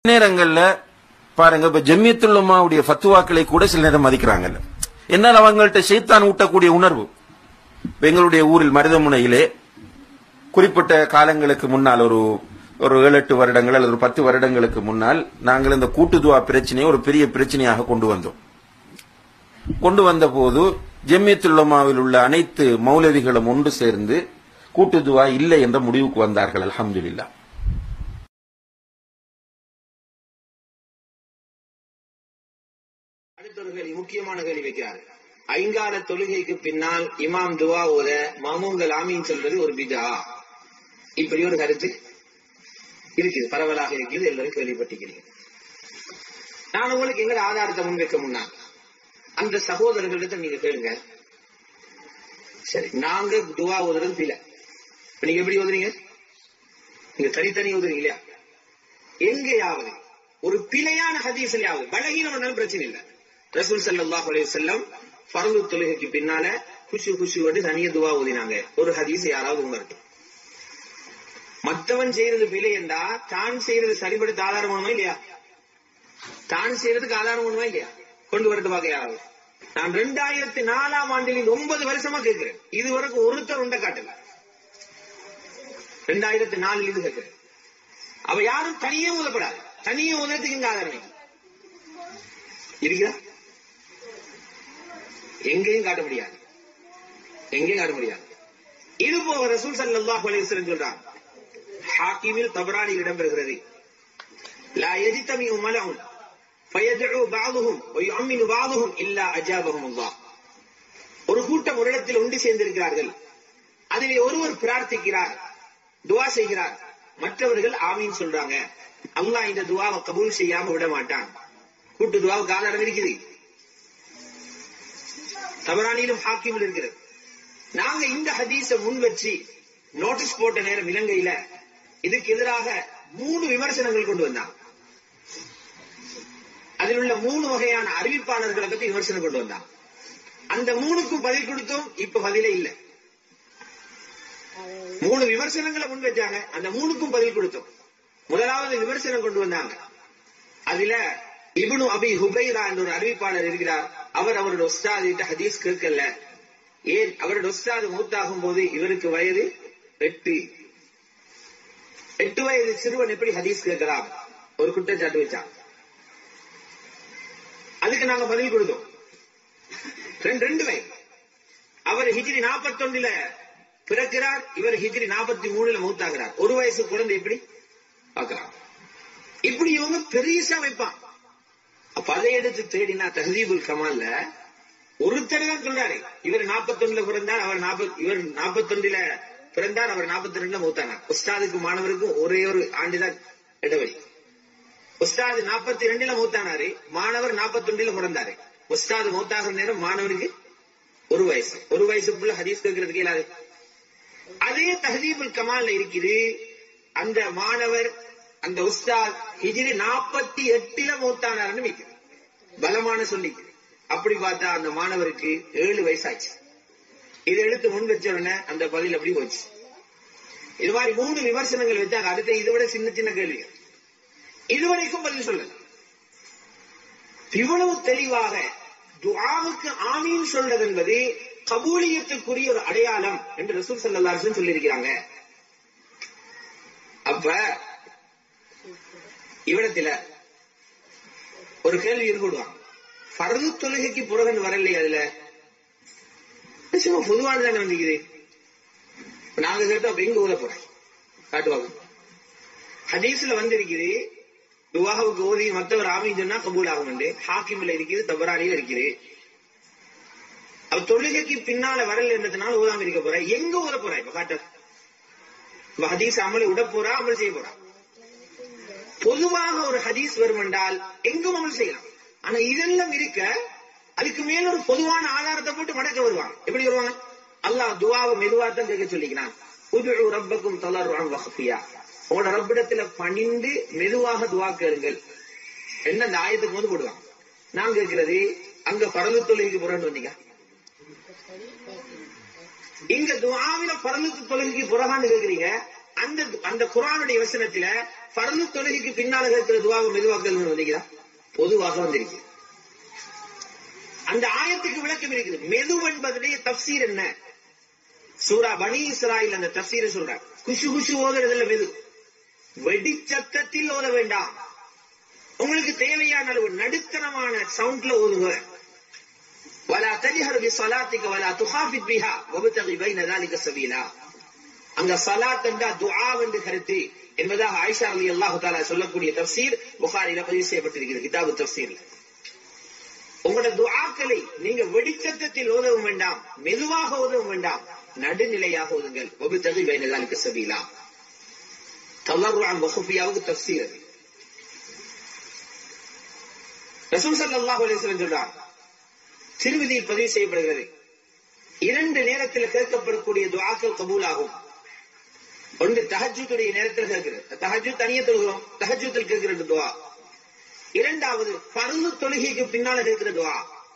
நேரங்கள்ல பாருங்க இப்ப ஜம்மியத்துல்லமாவுடைய ஃபத்துவாக்களை கூட சில நேரம் மதிக்கிறாங்கல்ல என்னால் அவங்கள்ட்ட ஷைத்தான் ஊட்டக்கூடிய உணர்வு இப்ப எங்களுடைய ஊரில் மருதமுனையிலே குறிப்பிட்ட காலங்களுக்கு முன்னால் ஒரு ஒரு ஏழு எட்டு வருடங்கள் அல்லது ஒரு பத்து வருடங்களுக்கு முன்னால் நாங்கள் இந்த கூட்டுதுவா பிரச்சனையை ஒரு பெரிய பிரச்சனையாக கொண்டு வந்தோம் கொண்டு வந்த போது ஜெம்மியத்துல்லமாவில் உள்ள அனைத்து மௌலவிகளும் ஒன்று சேர்ந்து கூட்டுதுவா இல்லை என்ற முடிவுக்கு வந்தார்கள் அல்ஹம்துலில்லாஹ் அடுத்த ஒரு கேள்வி முக்கியமான கேள்வி வைக்கிறார் ஐங்கால தொழுகைக்கு பின்னால் இமாம் துவா ஓத மாமூங்கள் ஆமீன் சொல்றது ஒரு பிதா இப்படி ஒரு கருத்து இருக்குது பரவலாக இருக்குது எல்லாரும் கேள்விப்பட்டிருக்கிறீங்க நான் உங்களுக்கு எங்க ஆதாரத்தை முன்வைக்க முன்னால் அந்த சகோதரர்களிடத்தை நீங்க கேளுங்க சரி நாங்க துவா ஓதுறது பிழை இப்ப நீங்க எப்படி ஓதுறீங்க நீங்க தனித்தனி ஓதுறீங்க இல்லையா எங்கேயாவது ஒரு பிழையான ஹதீஸ்லயாவது பலகீனம் வந்தாலும் பிரச்சனை இல்லை ரசூல் ஸல்லல்லாஹு அலைஹி வஸல்லம் ஃபர்து தொழுகைக்கு பின்னால குஷு குஷு வந்து தனிய துவா ஓதினாங்க ஒரு ஹதீஸ் யாராவது உணரட்டும் மற்றவன் செய்யறது பிழை என்றா தான் செய்யறது சரிபடுத்த ஆதாரம் வேணுமா இல்லையா தான் செய்யறதுக்கு ஆதாரம் வேணுமா இல்லையா கொண்டு வரட்டு பார்க்க யாராவது நான் ரெண்டாயிரத்தி நாலாம் ஆண்டில் ஒன்பது வருஷமா கேட்கிறேன் இதுவரைக்கும் ஒருத்தர் உண்ட காட்டல ரெண்டாயிரத்தி நாலுல இருந்து கேட்கிறேன் அவ யாரும் தனியே ஊதப்படாது தனியே ஊதத்துக்கு இங்க ஆதாரம் இல்லை. இருக்குதா எங்கேயும் காட்ட முடியாது எங்கேயும் காட்ட முடியாது இது போக ரசூல் ஸல்லல்லாஹு அலைஹி வஸல்லம் சொல்றாங்க ஹாக்கிமில் தபரானி இடம்பெறுகிறது லா யஜ்தமி மலஉன் ஃபயதுஉ பஅதுஹும் வயுஅம்மினு பஅதுஹும் இல்லா அஜாபஹும் அல்லாஹ் ஒரு கூட்டம் ஒரு இடத்தில் ஒன்று சேர்ந்திருக்கிறார்கள் அதிலே ஒருவர் பிரார்த்திக்கிறார் துவா செய்கிறார் மற்றவர்கள் ஆமீன் சொல்றாங்க அல்லாஹ் இந்த துவாவை கபூல் செய்யாம விட மாட்டான் கூட்டு துவாவுக்கு ஆதாரம் இருக்குது தபரானியிலும் ஹாக்கிமில் இருக்கிறது நாங்க இந்த ஹதீஸ முன் வச்சு நோட்டீஸ் போட்ட நேரம் இலங்கையில இதுக்கு எதிராக மூணு விமர்சனங்கள் கொண்டு வந்தாங்க அதில் உள்ள மூணு வகையான அறிவிப்பாளர்களை பத்தி விமர்சனம் கொண்டு வந்தாங்க அந்த மூணுக்கும் பதில் கொடுத்தோம் இப்ப பதிலே இல்லை மூணு விமர்சனங்களை முன் வச்சாங்க அந்த மூணுக்கும் பதில் கொடுத்தோம் முதலாவது விமர்சனம் கொண்டு வந்தாங்க அதுல இப்னு அபி ஹுபைரா என்ற ஒரு அறிவிப்பாளர் இருக்கிறார் அவர் அவரோட உஸ்தாதிட்ட ஹதீஸ் கேட்கல ஏன் அவரோட உஸ்தாது மூத்தாகும் போது இவருக்கு வயது எட்டு எட்டு வயது சிறுவன் எப்படி ஹதீஸ் கேட்கலாம் ஒரு குற்றச்சாட்டு வச்சான் அதுக்கு நாங்க பதில் கொடுத்தோம் ரெண்டு ரெண்டு வயது அவர் ஹிஜ்ரி நாற்பத்தொன்னுல பிறக்கிறார் இவர் ஹிஜ்ரி நாற்பத்தி மூணுல மூத்தாகிறார் ஒரு வயசு குழந்தை எப்படி பார்க்கலாம் இப்படி இவங்க பெரியசா வைப்பான் அப்ப அதை எடுத்து தேடினா தஹதீபுல் கமால்ல ஒருத்தர் தான் சொல்றாரு இவர் நாற்பத்தொன்னுல பிறந்தார் அவர் நாற்பத் இவர் நாற்பத்தொன்னுல பிறந்தார் அவர் நாற்பத்தி ரெண்டுல மூத்தானார் உஸ்தாதுக்கு மாணவருக்கும் ஒரே ஒரு ஆண்டுதான் இடைவெளி உஸ்தாது நாற்பத்தி ரெண்டுல மூத்தானாரு மாணவர் நாற்பத்தொன்னுல பிறந்தாரு உஸ்தாது மூத்தாகிற நேரம் மாணவருக்கு ஒரு வயசு ஒரு வயசுக்குள்ள ஹதீஸ் கேட்கறதுக்கு இயலாது அதே தஹதீபுல் கமால்ல இருக்குது அந்த மாணவர் அந்த உஸ்தாத் ஹிஜ்ரி நாற்பத்தி எட்டுல மூத்தானார்னு வைக்குது பலமான சொல்லி அப்படி பார்த்தா அந்த மாணவருக்கு ஏழு வயசாச்சு இதை எடுத்து முன் வச்ச உடனே அந்த பதில் அப்படி போச்சு இது மாதிரி மூணு விமர்சனங்கள் வச்சாங்க அடுத்த இதை விட சின்ன சின்ன கேள்விகள் இதுவரைக்கும் பதில் சொல்லல இவ்வளவு தெளிவாக துஆவுக்கு ஆமீன் சொல்றது என்பது கபூலியத்துக்குரிய ஒரு அடையாளம் என்று ரசூல் ஸல்லல்லாஹு அலைஹி வஸல்லம் சொல்லியிருக்கிறாங்க அப்ப இவ்விடத்துல ஒரு கேள்வி இருக்கிடுவான் பரது தொழுகைக்கு புறகன் வரலையே அதுல சும்மா பொதுவான தானே வந்துக்குது இப்ப நாங்க கேட்டோம் அப்ப எங்க ஊத போறோம் காட்டுவாங்க ஹதீஸ்ல வந்திருக்குது துவாஹுக்கு ஓதி மத்தவர் ஆமீன் சொன்னா கபூல் ஆகும் ஹாக்கிம்ல இருக்குது தபரானில இருக்குது அவ தொழுகைக்கு பின்னால வரல இருந்ததுனால ஓதாம இருக்க போற எங்க ஓத போறா இப்ப காட்ட இப்ப ஹதீஸ் அமலை விட போறா அமல் செய்ய போறா பொதுவாக ஒரு ஹதீஸ் வரும் என்றால் எங்கும் அமல் செய்யலாம் ஆனா இதெல்லாம் இருக்க அதுக்கு மேல ஒரு பொதுவான ஆதாரத்தை போட்டு மடக்க வருவாங்க எப்படி வருவாங்க அல்லாஹ் துவாவை மெதுவா தான் கேட்க சொல்லிக்கிறான் உதுஉ ரப்பக்கும் தலர்ருஅன் வஹஃபியா உங்களோட ரப்பிடத்துல பணிந்து மெதுவாக துவா கேளுங்கள் என்ன அந்த ஆயத்துக்கு வந்து போடுவாங்க நான் கேட்கிறது அங்க பரந்து தொழுகைக்கு புறன்னு வந்தீங்க இங்க துவாவில பரந்து தொழுகைக்கு புறகான்னு கேக்குறீங்க அந்த அந்த குரானுடைய வசனத்துல பரந்து தொழுகைக்கு பின்னால இருக்கிற துவாவை மெதுவாக்கல் வந்தீங்களா பொதுவாக வந்திருக்கு அந்த ஆயத்துக்கு விளக்கம் இருக்குது மெது என்பதனுடைய தப்சீர் என்ன சூரா பனி இஸ்ராயில் அந்த தப்சீரை சொல்றார் குஷு குஷு ஓதுறதுல மெது வெடிச்சத்தத்தில் ஓத வேண்டாம் உங்களுக்கு தேவையான அளவு நடுத்தரமான சவுண்ட்ல ஓதுங்க வலா தஜஹர் பி ஸலாத்திக வலா துஹாஃபித் பிஹா வபதகி பைன ذلك சபீலா அங்க சலாத் என்றா துஆ என்று கருத்து என்பதாக ஆயிஷா ரலியல்லாஹு தஆலா சொல்லக்கூடிய தஃசீர் புகாரில பதிவு செய்யப்பட்டிருக்கிறது கிதாபு தஃசீர்ல உங்களோட துஆக்களை நீங்க வெடிச்சத்தத்தில் ஓதவும் வேண்டாம் மெதுவாக ஓதவும் வேண்டாம் நடுநிலையாக ஓதுங்கள் வபதகி பைன ذلك சபீலா தலர்ருஅன் வஹுஃபியாவுக்கு தஃசீர் அது ரசூல் ஸல்லல்லாஹு அலைஹி வஸல்லம் சொல்றார் திருவிதியில் பதிவு செய்யப்படுகிறது இரண்டு நேரத்தில் கேட்கப்படக்கூடிய துஆக்கள் கபூலாகும் ஒன்று தஹஜ்ஜுடைய நேரத்தில் கேட்கிறது தஹஜ்ஜு தனியே தொழுகிறோம் தஹஜ்ஜுத்தில் கேட்கிற துஆ இரண்டாவது பருது தொழுகைக்கு பின்னால் கேட்கிற துஆ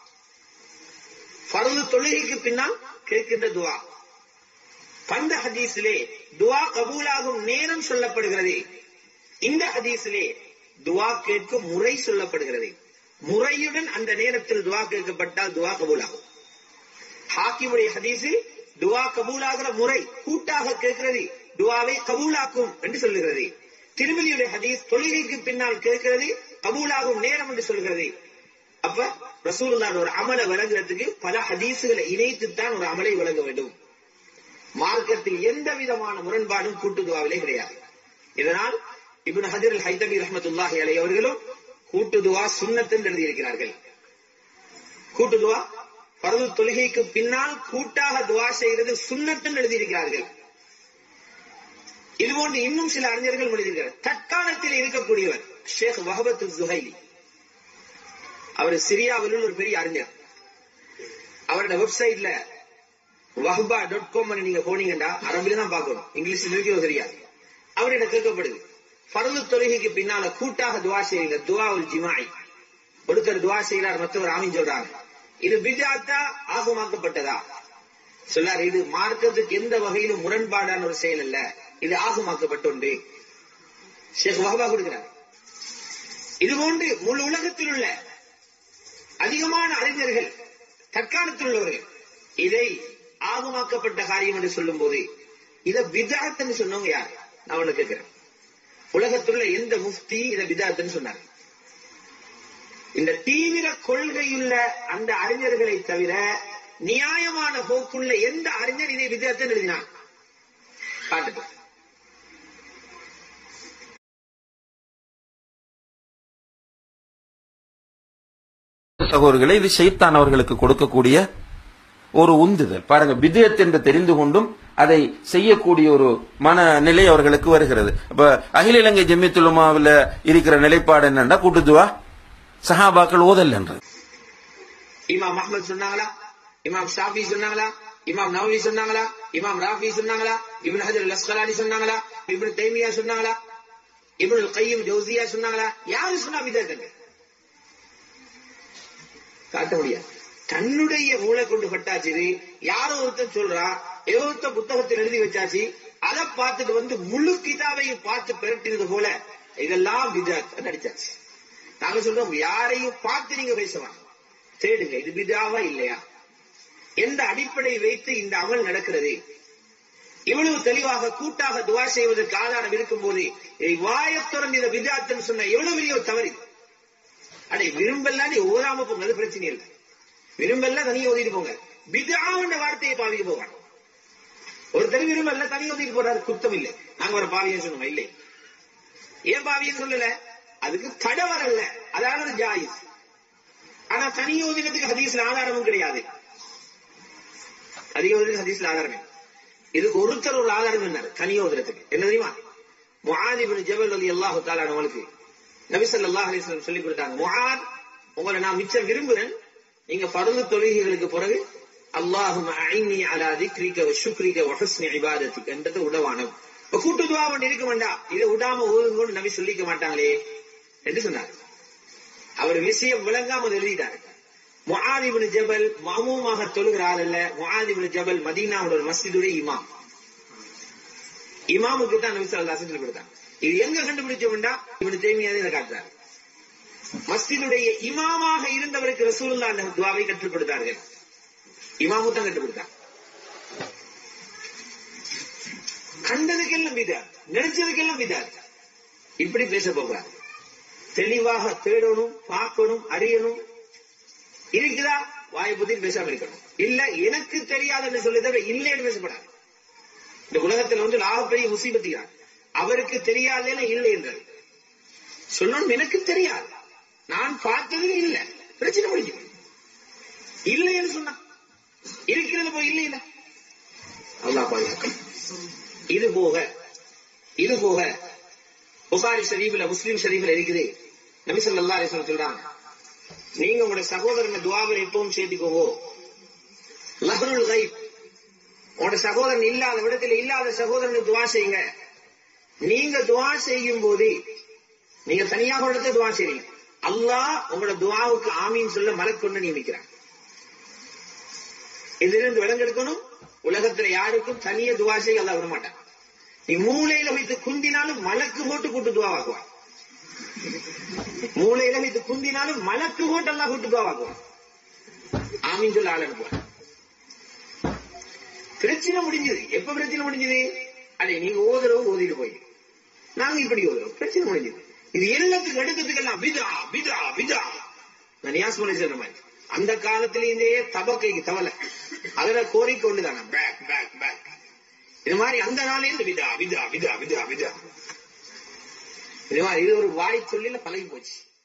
பருது தொழுகைக்கு பின்னால் கேட்கின்ற துஆ பந்த ஹதீஸிலே துஆ கபூலாகும் நேரம் சொல்லப்படுகிறது இந்த ஹதீஸிலே துஆ கேட்கும் முறை சொல்லப்படுகிறது முறையுடன் அந்த நேரத்தில் துவா கேட்கப்பட்டால் துவா கபூலாகும் ஹாக்கிமுடைய ஹதீஸில் துவா கபூலாகிற முறை கூட்டாக கேட்கிறது துவாவை கபூலாக்கும் என்று சொல்லுகிறது திருமதியுடைய ஹதீஸ் தொழுகைக்கு பின்னால் கேட்கிறது கபூலாகும் நேரம் என்று சொல்கிறது அப்ப ரசூலுல்லாஹ் ஒரு அமலை வழங்குறதுக்கு பல ஹதீஸுகளை இணைத்துத்தான் ஒரு அமலை வழங்க வேண்டும் மார்க்கத்தில் எந்த விதமான முரண்பாடும் கூட்டு துவாவிலே கிடையாது இதனால் இப்னு ஹஜர் அல் ஹைதமி ரஹமத்துல்லாஹி அலை அவர்களும் கூட்டு துவா சுண்ணத்தென்று எழுதியிருக்கிறார்கள் கூட்டு துவா பரது தொழுகைக்கு பின்னால் கூட்டாக துவா செய்கிறது சுண்ணத்தென்று எழுதியிருக்கிறார்கள் இதுபோன்று இன்னும் சில அறிஞர்கள் எழுதியிருக்கிறார் தற்காலத்தில் இருக்கக்கூடியவர் ஷேக் வஹபத் ஜுஹைலி அவர் சிரியாவில் ஒரு பெரிய அறிஞர் அவரோட வெப்சைட்ல வஹபா டாட் காம் நீங்க போனீங்கன்னா அரபில தான் பார்க்கணும் இங்கிலீஷ்ல இருக்கிறது தெரியாது அவரிட கேட்கப்படுது பரது தொழுகைக்கு பின்னால கூட்டாக துவா செய்யுங்க துவா உல் ஜிமாய் ஒருத்தர் துவா செய்யறார் மற்றவர் ஆமின் சொல்றாங்க இது பிஜாத்தா ஆகமாக்கப்பட்டதா சொல்லார் இது மார்க்கத்துக்கு எந்த வகையிலும் முரண்பாடான ஒரு செயல் அல்ல இது ஆகமாக்கப்பட்டுண்டு ஷேக் வஹபா கொடுக்கிறார் இது போன்று முழு உலகத்தில் உள்ள அதிகமான அறிஞர்கள் தற்காலத்தில் உள்ளவர்கள் இதை ஆகமாக்கப்பட்ட காரியம் என்று சொல்லும் போது இதை பிதாத் சொன்னவங்க யார் நான் உன்னை கேட்கிறேன் உலகத்துள்ள எந்த முஃப்தி இதை பிதாத்துன்னு சொன்னார் இந்த தீவிர கொள்கையுள்ள அந்த அறிஞர்களை தவிர நியாயமான போக்குள்ள எந்த அறிஞர் இதை விதத்தை எழுதினார் காட்டுங்க சகோதரர்களை இது ஷைத்தான் அவர்களுக்கு கொடுக்கக்கூடிய ஒரு உந்துதல் பாருங்க பிதயத் என்று தெரிந்து கொண்டும் அதை செய்யக்கூடிய ஒரு மனநிலை அவர்களுக்கு வருகிறது அப்ப அகில இலங்கை ஜெமித்துலமாவில் இருக்கிற நிலைப்பாடு என்னன்னா கூட்டுத்துவா சஹாபாக்கள் ஓதல் என்றது இமாம் அஹ்மத் சொன்னாங்களா இமாம் ஷாஃபி சொன்னாங்களா இமாம் நவவி சொன்னாங்களா இமாம் ராஃபி சொன்னாங்களா இப்னு ஹஜர் அல் அஸ்கலானி சொன்னாங்களா இப்னு தைமியா சொன்னாங்களா இப்னு கையும் ஜௌசியா சொன்னாங்களா யாரு சொன்னா விதத்துங்க காட்ட முடியாது தன்னுடைய மூளை கொண்டு பட்டாச்சு இது யாரோ ஒருத்தன் சொல்றா ஏதோ ஒருத்தன் புத்தகத்தில் எழுதி வச்சாச்சு அதை பார்த்துட்டு வந்து முழு கிதாபையும் பார்த்து பெரட்டினது போல இதெல்லாம் விதாத் நடிச்சாச்சு நாங்க சொல்றோம் யாரையும் பார்த்து நீங்க பேசலாம் தேடுங்க இது பிதாவா இல்லையா எந்த அடிப்படை வைத்து இந்த அமல் நடக்கிறது இவ்வளவு தெளிவாக கூட்டாக துவா செய்வதற்கு ஆதாரம் இருக்கும் போது இதை வாயத்துறந்து இந்த விதாத்தன் சொன்ன எவ்வளவு பெரிய ஒரு தவறு இது. அடே விரும்பெல்லாம் நீ ஓதாம போங்க அது பிரச்சனை இல்லை விரும்பெல்லாம் தனியா ஓதிட்டு போங்க பிதாவுன்ற வார்த்தையை பாவிக்க போவாங்க ஒருத்தர் விரும்பல தனியா ஓதிட்டு போறாரு குத்தம் இல்லை நாங்க ஒரு பாவியம் சொன்னோம் இல்லை ஏன் பாவியம் சொல்லல அதுக்கு தடை வரல அதாவது ஒரு ஜாயிஸ் ஆனா தனி ஓதினத்துக்கு ஹதீஸ்ல ஆதாரமும் கிடையாது அதிக ஓதுறதுக்கு ஹதீஸ்ல ஆதாரம் இல்லை. இதுக்கு ஒருத்தர் ஒரு ஆதாரம் சொன்னார் தனி ஓதுறதுக்கு என்ன தெரியுமா முஆதிபின் ஜபல் அலி அல்லாஹு தாலா நம்மளுக்கு நபி ஸல்லல்லாஹு அலைஹி வஸல்லம் சொல்லி கொடுத்தாங்க முஆத் உங்களை நான் மிச்சம் விரும்புறேன் நீங்க பரந்து தொழுகைகளுக்கு பிறகு அல்லாஹும் ஐனி அலா திக்ரிக வ ஷுக்ரிக வ ஹுஸ்னி இபாதத்திக் என்றது உடவானம் இப்ப கூட்டு துவா ஒன்று இருக்க வேண்டாம் இதை விடாம ஓதுங்கன்னு நபி சொல்லிக்க மாட்டாங்களே என்று சொன்னார் அவர் விஷயம் விளங்காம அதை எழுதிட்டார் முஆதிபின் ஜபல் மாமூமாக தொழுகிறார் அல்ல முஆதிபின் ஜபல் மதீனாவோட ஒரு மஸ்ஜிதுடைய இமாம் இமாமுக்கு தான் நபி ஸல்லல்லாஹு அலைஹி வஸல்லம் கொடுத்தாங்க இது எங்க கண்டுபிடிச்சோம்டா இப்படி தேவையாவது இதை காட்டுறாரு மஸ்ஜிதுடைய இமாமாக இருந்தவருக்கு ரசூலுல்லா அந்த துவாவை கற்றுக் கொடுத்தார்கள் இமாமு தான் கற்றுக் கொடுத்தார் கண்டதுக்கெல்லாம் விதா நினைச்சதுக்கெல்லாம் விதா இப்படி பேச போகிறார் தெளிவாக தேடணும் பார்க்கணும் அறியணும் இருக்குதா வாயை பத்தி பேசாம இருக்கணும் இல்ல எனக்கு தெரியாதுன்னு சொல்லி தவிர இல்லைன்னு பேசப்படாது இந்த உலகத்துல வந்து லாகப்பெரிய முசீபத்தியார் அவருக்கு தெரியாதேன்னு இல்லை என்றது சொல்லணும் எனக்கு தெரியாது நான் பார்த்தது இல்ல பிரச்சனை முடிஞ்சு இல்லைன்னு சொன்னா இருக்கிறது போய் இல்லை இல்ல அல்லாஹ் பாதுகாக்க இது போக இது போக புகாரி ஷரீஃப்ல முஸ்லீம் ஷரீஃப்ல இருக்குது நபி ஸல்லல்லாஹு அலைஹி வஸல்லம் சொல்றாங்க நீங்க உங்களோட சகோதரனை துவாவில் எப்பவும் சேர்த்துக்கோவோ லஹ்ருல் கைப் உங்களோட சகோதரன் இல்லாத விடத்தில் இல்லாத சகோதரனுக்கு துவா செய்யுங்க நீங்க துவா செய்யும் போது நீங்க தனியாக ஒரு இடத்துல துவா செய்றீங்க அல்லாஹ் உங்களோட துவாவுக்கு ஆமீன் சொல்ல மலக்கொண்டு நியமிக்கிறான் இதிலிருந்து விளங்கெடுக்கணும் உலகத்துல யாருக்கும் தனிய துவா செய்ய அல்லாஹ் விட மாட்டான் நீ மூளையில வைத்து குந்தினாலும் மலக்கு போட்டு கூட்டு துவாவாக்குவான் மூளையில வைத்து குந்தினாலும் மலக்கு போட்டு எல்லாம் கூட்டு துவாவாக்குவான் ஆமீன் சொல்ல ஆள் அனுப்புவான் பிரச்சனை முடிஞ்சது எப்ப பிரச்சனை முடிஞ்சது அடே நீங்க ஓதுறவங்க ஓதிட்டு போய் நாங்க இப்படி ஓதுறோம் பிரச்சனை முடிஞ்சது இது எல்லாத்துக்கு எடுக்கிறதுக்கெல்லாம் விதா விதா விதா நான் நியாஸ் பண்ணி சொல்ற மாதிரி அந்த காலத்திலேயே தபக்கைக்கு தவலை அதுல கோரிக்கொண்டுதானே பேக் பேக் பேக் இது மாதிரி அந்த நாளே இந்த விதா விதா விதா விதா விதா இது மாதிரி இது ஒரு வாய் சொல்லில பழகி போச்சு